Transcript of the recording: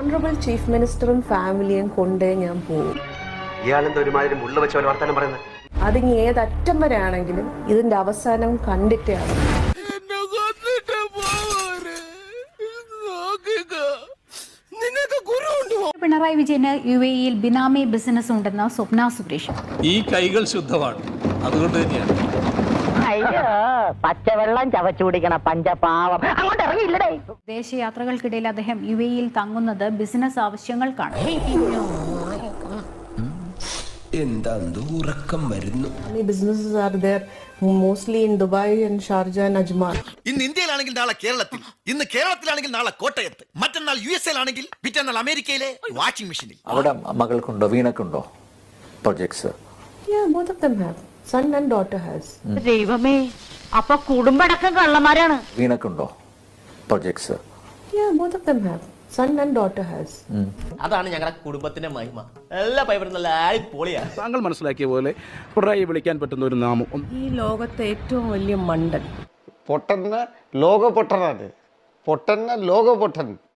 Honourable chief മിനിസ്റ്ററും ഫാമിലിയും കൊണ്ടേ ഞാൻ പോകും ഇയാളെന്താ ഒരുമാതിരി മുള്ള വെച്ച പോലെ വർത്താനം പറയുന്നത് അതിനി ഏതറ്റം വരെ ആണെങ്കിലും ഇതിന്റെ അവസാനം കണ്ടിട്ടേ ആണ് പിണറായി വിജയന് യു എയിൽ ബിനാമി ബിസിനസ് ഉണ്ടെന്ന് സ്വപ്ന സുരേഷ് ഈ കൈകൾ ശുദ്ധമാണ് അതുകൊണ്ട് തന്നെയാണ് അയ്യോ പച്ചവെള്ളം ചവച്ചു കുടിക്കണ പഞ്ചപാവം അങ്ങോട്ട് ഇറങ്ങിയില്ലടേ വിദേശയാത്രകൾക്കിടയിൽ അദ്ദേഹം യു എയിൽ തങ്ങുന്നത് ബിസിനസ് ആവശ്യങ്ങൾക്കാണ് എന്താ ഉറക്കം വരുന്നു Many businesses are there mostly in Dubai and Sharjah and Ajman. ഇന്ന് ഇന്ത്യയിലാണെങ്കിൽ നാളെ കേരളത്തിൽ ഇന്ന് കേരളത്തിലാണെങ്കിൽ നാളെ കോട്ടയത്ത് മറ്റന്നാൾ യു എസ് എയിലാണെങ്കിൽ പിറ്റന്നാൾ അമേരിക്കയിലെ വാഷിംഗ് മെഷീനിൽ അവിടെ മകൾക്കുണ്ടോ വീണക്കുണ്ടോ projects Yeah, both of them have. Son and daughter has. ദൈവമേ അപ്പൊ കുടുംബടക്കം കള്ളന്മാരാണ് വീണക്കുണ്ടോ projects Yeah, both of them have. Son and daughter has. അതാണ് ഞങ്ങളുടെ കുടുംബത്തിന്റെ മഹിമ എല്ലാ പൈപ്പറും നല്ല അടിപൊളിയാ താങ്കൾ മനസ്സിലാക്കിയ പോലെ പിണറായി വിളിക്കാൻ പറ്റുന്ന ഒരു നാമം ഈ ലോകത്തെ ഏറ്റവും വലിയ മണ്ടൻ പൊട്ടന്ന ലോക പൊട്ടനാണ് പൊട്ടന്ന ലോക പൊട്ടൻ